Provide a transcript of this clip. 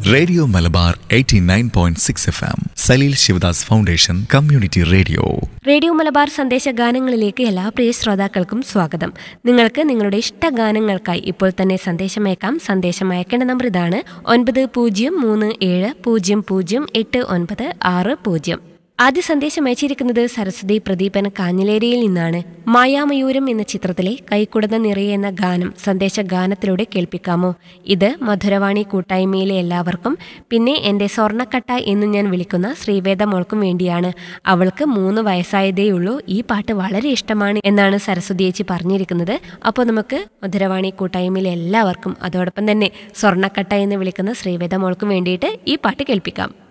radio Malabar 89.6 F M Saleel Sivadas foundation community radio radio Malabar സന്ദേശ ഗാനങ്ങളിലേക്ക് എല്ലാ പ്രിയ ശ്രോതാക്കൾക്കും സ്വാഗതം നിങ്ങൾക്ക് നിങ്ങളുടെ ഇഷ്ട ഗാനങ്ങൾക്കായി ഇപ്പോൾ തന്നെ സന്ദേശമയക്കാം സന്ദേശം അയക്കേണ്ട നമ്പർ ഇതാണ് ഒൻപത് പൂജ്യം മൂന്ന് ഏഴ് പൂജ്യം പൂജ്യം എട്ട് ഒൻപത് ആറ് പൂജ്യം ആദ്യ സന്ദേശം അയച്ചിരിക്കുന്നത് സരസ്വതി പ്രദീപൻ കാഞ്ഞിലേരിയിൽ നിന്നാണ് മായാമയൂരം എന്ന ചിത്രത്തിലെ കൈക്കുടന്ന നിറയെ എന്ന ഗാനം സന്ദേശ ഗാനത്തിലൂടെ കേൾപ്പിക്കാമോ ഇത് മധുരവാണി കൂട്ടായ്മയിലെ എല്ലാവർക്കും പിന്നെ എൻ്റെ സ്വർണ്ണക്കട്ട എന്ന് ഞാൻ വിളിക്കുന്ന ശ്രീവേദ മോൾക്കും വേണ്ടിയാണ് അവൾക്ക് മൂന്ന് വയസ്സായതേയുള്ളൂ ഈ പാട്ട് വളരെ ഇഷ്ടമാണ് എന്നാണ് സരസ്വതി ചേച്ചി പറഞ്ഞിരിക്കുന്നത് അപ്പോൾ നമുക്ക് മധുരവാണി കൂട്ടായ്മയിലെ എല്ലാവർക്കും അതോടൊപ്പം തന്നെ സ്വർണ്ണക്കട്ട എന്ന് വിളിക്കുന്ന ശ്രീവേദ മോൾക്കും വേണ്ടിയിട്ട് ഈ പാട്ട് കേൾപ്പിക്കാം